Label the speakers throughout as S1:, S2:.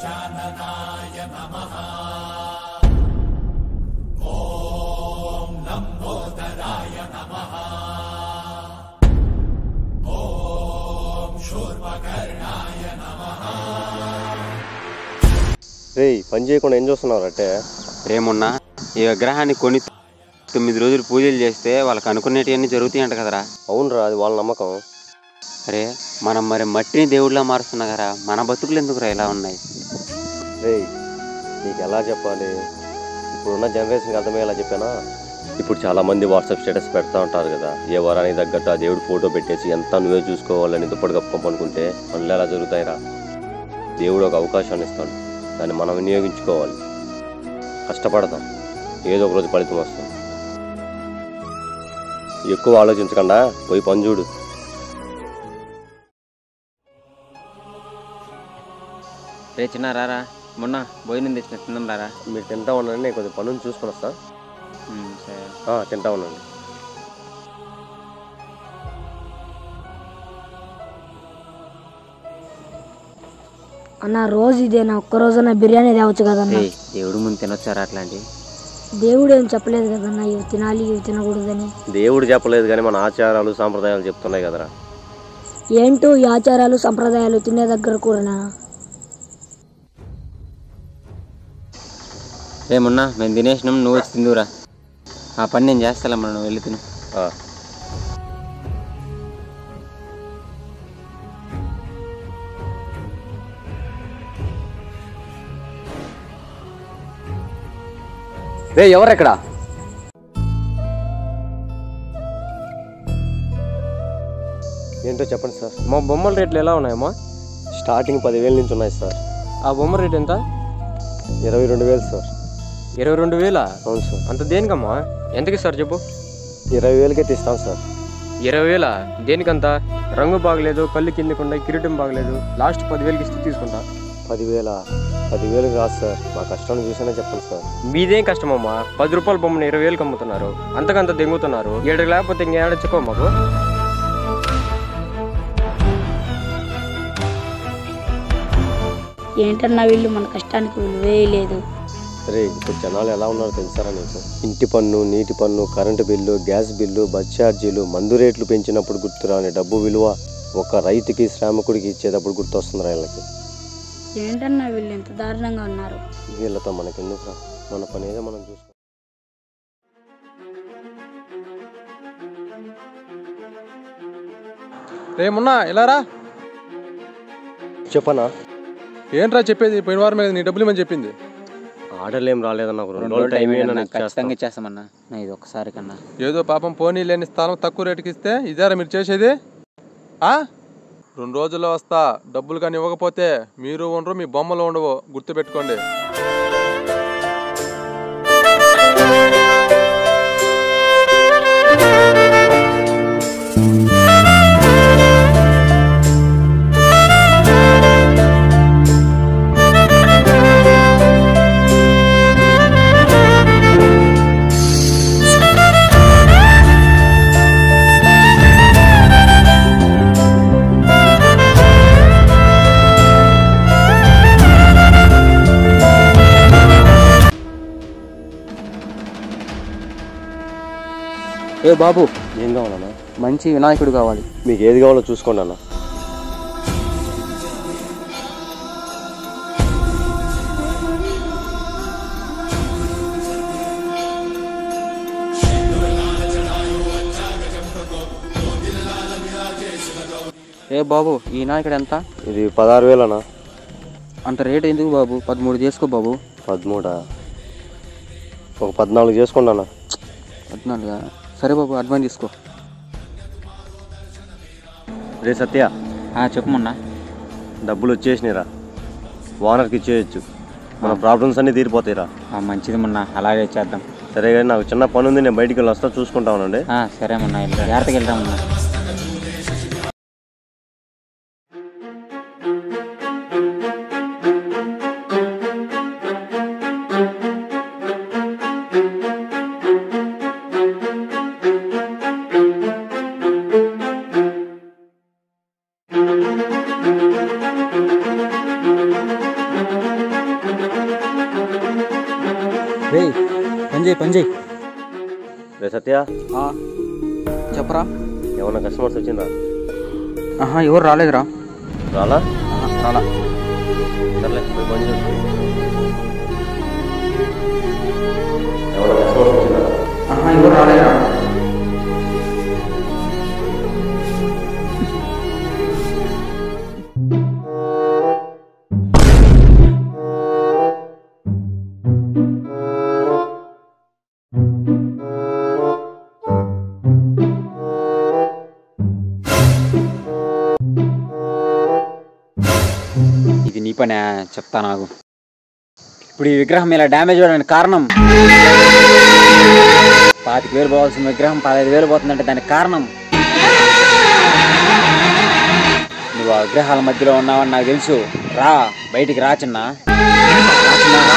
S1: రేయ్ పని చేయకుండా ఏం చూస్తున్నావు అంటే
S2: రేమున్నా ఈ విగ్రహాన్ని కొని తొమ్మిది రోజులు పూజలు చేస్తే వాళ్ళకి అనుకునేటివన్నీ జరుగుతాయంట కదరా
S1: అవునరా అది వాళ్ళ నమ్మకం
S2: అరే మనం మరి మట్టిని దేవుడిలా మారుస్తున్నా కదరా మన బతుకులు ఎందుకురా ఇలా ఉన్నాయి
S1: రేయ్ నీకు ఎలా చెప్పాలి ఇప్పుడున్న జనరేషన్కి అర్థమయ్యేలా చెప్పానా ఇప్పుడు చాలా మంది వాట్సాప్ స్టేటస్ పెడతా ఉంటారు కదా ఏ వారానికి తగ్గట్టు ఆ దేవుడు ఫోటో పెట్టేసి ఎంత నువ్వే చూసుకోవాలని దుప్పటి కప్పం అనుకుంటే పనులు ఎలా జరుగుతాయిరా దేవుడు ఒక అవకాశాన్ని ఇస్తాడు దాన్ని మనం వినియోగించుకోవాలి కష్టపడతాం ఏదో ఒక రోజు ఫలితం వస్తుంది ఎక్కువ ఆలోచించకుండా పోయి పని చూడు
S2: రే చిన్న రారా మొన్న భోజనం తెచ్చిన తిందాం రారా
S1: మీరు తింటా ఉండండి నేను కొద్దిగా పనులు చూసుకొని వస్తా
S2: ఉమ్, సరే
S1: ఆ, తింటా ఉండండి
S3: అన్న రోజు ఇదేనా ఒక్క రోజున బిర్యానీ తేవచ్చు కదన్న
S2: రే దేవుడు ముందు తినొచ్చారా అట్లాంటి
S3: దేవుడు ఏం చెప్పలేదు కదన్న ఇవి తినాలి ఇవి తినకూడదని
S1: దేవుడు చెప్పలేదు కానీ మన ఆచారాలు సాంప్రదాయాలు చెప్తున్నాయి కదరా
S3: ఏంటో ఈ ఆచారాలు సంప్రదాయాలు తినే దగ్గర కూడానా
S2: రే మొన్న మేము తినేసినాం నువ్వు వచ్చి తిందురా ఆ పని నేను చేస్తాలే మనం నువ్వు వెళ్ళి తిను
S1: ఆ,
S4: రే ఎవరెక్కడ
S1: ఏంటో చెప్పండి సార్
S4: మా బొమ్మల రేట్లు ఎలా ఉన్నాయమ్మా
S1: స్టార్టింగ్ పదివేల నుంచి ఉన్నాయి సార్
S4: ఆ బొమ్మ రేట్ ఎంత
S1: ఇరవై రెండు వేలు సార్
S4: ఇరవై రెండు వేల
S1: అవును సార్
S4: అంత దేనికమ్మా ఎంతకి సార్ చెప్పు
S1: ఇరవై వేలకే తీస్తాం సార్
S4: ఇరవై వేల దేనికంత రంగు బాగలేదు కళ్ళు కిందకుండా కిరీటం బాగలేదు లాస్ట్ పదివేలకి ఇస్తే తీసుకుంటా
S1: పదివేల పదివేలు కాదు సార్ మా కష్టాన్ని చూసానే చెప్పండి సార్
S4: మీదేం కష్టమమ్మా పది రూపాయల బొమ్మను ఇరవై వేలకు అమ్ముతున్నారు అంతకంత దెంగుతున్నారు ఏడు లేకపోతే ఇంకేడ చెప్పు మాకు
S3: ఏంటన్నా వీళ్ళు మన కష్టానికి విలువే లేదు
S1: రే ఇప్పుడు జనాలు ఎలా ఉన్నారో తెలుసారా నీకు ఇంటి పన్ను నీటి పన్ను current bill gas bill bus ఛార్జీలు మందు రేట్లు పెంచినప్పుడు గుర్తురాని డబ్బు విలువ ఒక రైతుకి శ్రామికుడికి ఇచ్చేటప్పుడు గుర్తొస్తుంది వీళ్ళకి
S3: ఏంటన్నా వీళ్ళు ఎంత దారుణంగా ఉన్నారు
S1: వీళ్ళతో మనకెందుకురా మన పని ఏదో మనం చూసుకో
S5: రేమున్నా ఇలా రా
S1: చెప్పనా
S5: ఏంట్రా చెప్పేది పోయిన వారం మీద నీ డబ్బులు ఇవ్వమని చెప్పింది
S1: ఆర్డర్లు ఏం రాలేదన్న ఒక రెండు
S2: రెండు
S1: రోజులు
S2: రోజులు
S1: టైం
S2: టైం
S1: ఇవ్వండి,
S2: ఇవ్వండి,
S1: నేను ఇచ్చేస్తాను.
S2: ఖచ్చితంగా ఇచ్చేస్తామన్నా నా ఇది ఒక్కసారి కన్నా
S5: ఏదో పాపం పోనీ లేని స్థలం తక్కువ రేటుకి ఇస్తే ఇదేరా మీరు చేసేది ఆ రెండు రోజుల్లో వస్తా డబ్బులు కానీ ఇవ్వకపోతే మీరు ఉండరు మీ బొమ్మలు ఉండవు గుర్తుపెట్టుకోండి
S4: ఏ బాబు
S1: ఏం కావాలన్నా
S4: మంచి వినాయకుడు కావాలి
S1: మీకు ఏది కావాలో చూసుకోండి అన్న
S4: ఏ బాబు ఈ వినాయకుడు ఎంత
S1: ఇది పదహారు వేలనా
S4: అంత రేట్ ఎందుకు బాబు పదమూడు చేసుకో బాబు
S1: పదమూడా ఒక పద్నాలుగు చేసుకోండి అన్న
S4: పద్నాలుగా సరే బాబు అడ్వాన్స్ తీసుకో
S1: రే సత్య
S2: ఆ, చెప్పు మొన్న
S1: డబ్బులు వచ్చేసినాయిరా ఓనర్కి ఇచ్చేయచ్చు మన ప్రాబ్లమ్స్ అన్నీ తీరిపోతాయిరా
S2: ఆ, మంచిది మొన్న అలాగే చేద్దాం
S1: సరే కానీ నాకు చిన్న పని ఉంది నేను బయటికి వెళ్ళి వస్తా చూసుకుంటా ఉండండి
S2: ఆ, సరే మొన్న వెళ్దాం. జాగ్రత్తగా వెళ్దాం మొన్న
S6: పని చేయి పని చేయి
S1: రే సత్య
S6: చెప్పరా
S1: ఏమన్నా కస్టమర్స్ వచ్చిందా
S6: ఆహా ఎవరు రాలేదురా
S1: రాలా
S6: ఆహా, రాలా
S1: సర్లే పోయి పని చేయి ఏమన్నా కస్టమర్స్ వచ్చిందా
S6: ఆహా ఎవరు రాలేదురా
S2: ఇది నీ పనే చెప్తా నాకు ఇప్పుడు ఈ విగ్రహం ఇలా డ్యామేజ్ అవ్వడానికి కారణం పాతిక వేలు పోవాల్సిన విగ్రహం పదహైదు వేలు పోతుందంటే దానికి కారణం నువ్వు ఆ విగ్రహాల మధ్యలో ఉన్నావని నాకు తెలుసు రా బయటికి రా చిన్న రా చిన్న, రా.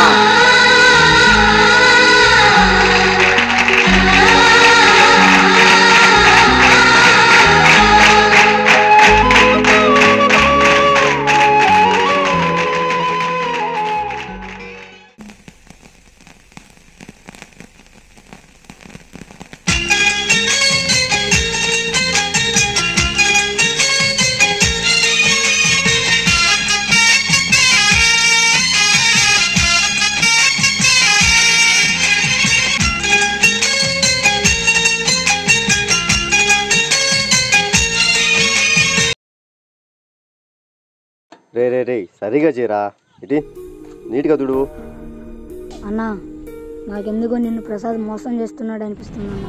S1: రే రే రే సరిగా చేయరా ఇటీ నీట్గా తుడు
S3: అన్న నాకెందుకో నిన్ను ప్రసాద్ మోసం చేస్తున్నాడు అనిపిస్తుంది అన్న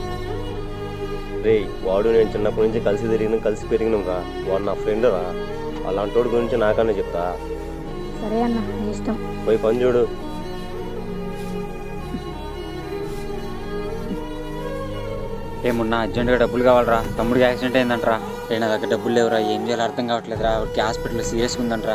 S1: రే వాడు నేను చిన్నప్పటి నుంచి కలిసి తిరిగినాం కలిసి పెరిగినాం రా వాడు నా ఫ్రెండ్ రా అలాంటి వాడి గురించి నాకనే చెప్తా
S3: సరే అన్న నీ ఇష్టం
S1: పోయి పని చూడు
S2: ఏమున్నా అర్జెంటుగా డబ్బులు కావాలరా తమ్ముడికి యాక్సిడెంట్ అయిందంటరా ఏ నా దగ్గర డబ్బులు లేవురా ఏం చేయాలో అర్థం కావట్లేదురా వాడికి హాస్పిటల్ సీరియస్గా ఉందంటరా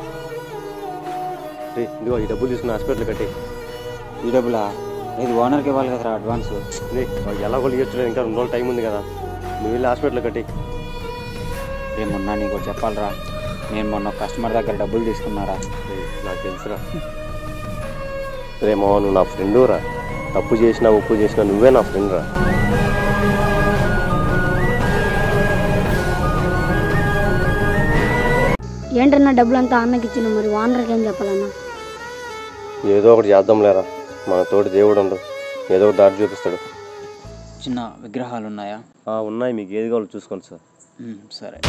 S1: రే ఇదిగో ఈ డబ్బులు తీసుకుని హాస్పిటల్ కట్టి
S2: ఈ డబ్బులా ఇది ఓనర్కి ఇవ్వాలి కదరా అడ్వాన్స్
S1: రే వాడు ఎలా కొలిగొచ్చు ఇంకా రెండు రోజులు టైం ఉంది కదా నువ్వు వెళ్ళి హాస్పిటల్ కట్టి
S2: ఏమున్నా నీకు ఒకటి చెప్పాలరా నేను మొన్న కస్టమర్ దగ్గర డబ్బులు తీసుకున్నారా
S1: రే నాకు తెలుసురా రే మావ నువ్వు నా ఫ్రెండు రా తప్పు చేసినా ఉప్పు చేసినా నువ్వే నా ఫ్రెండ్ రా
S3: ఏంటన్నా డబ్బులంతా అన్నకి ఇచ్చిన మరి వానర్కి ఏం చెప్పాలన్నా
S1: ఏదో ఒకటి చేద్దాం లేరా మన తోటి దేవుడు ఉండు ఏదో ఒకటి దారి చూపిస్తాడు
S2: చిన్న విగ్రహాలు ఉన్నాయా
S1: ఆ, ఉన్నాయి మీకు ఏది కావాలో చూసుకోండి సార్
S2: ఉమ్, సరే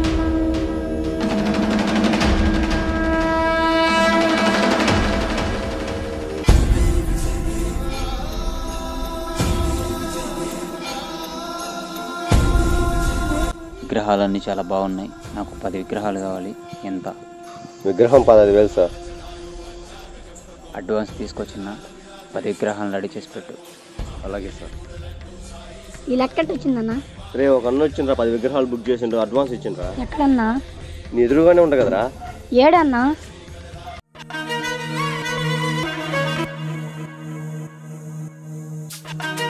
S2: విగ్రహాలన్నీ చాలా బాగున్నాయి నాకు పది విగ్రహాలు కావాలి ఎంత
S1: విగ్రహం పదహైదు వేలు సార్
S2: అడ్వాన్స్ తీసుకొచ్చిన పది విగ్రహాలను రెడీ చేసి పెట్టు
S1: అలాగే సార్
S3: ఈ లెక్కటి వచ్చిందన్నా
S1: రే ఒక అన్న వచ్చిండ్రా పది విగ్రహాలు బుక్ చేసిండ్రు అడ్వాన్స్ ఇచ్చిండ్రా
S3: ఎక్కడన్నా
S1: నీ ఎదురుగానే ఉంటా కదరా
S3: ఏడన్నా
S7: Thank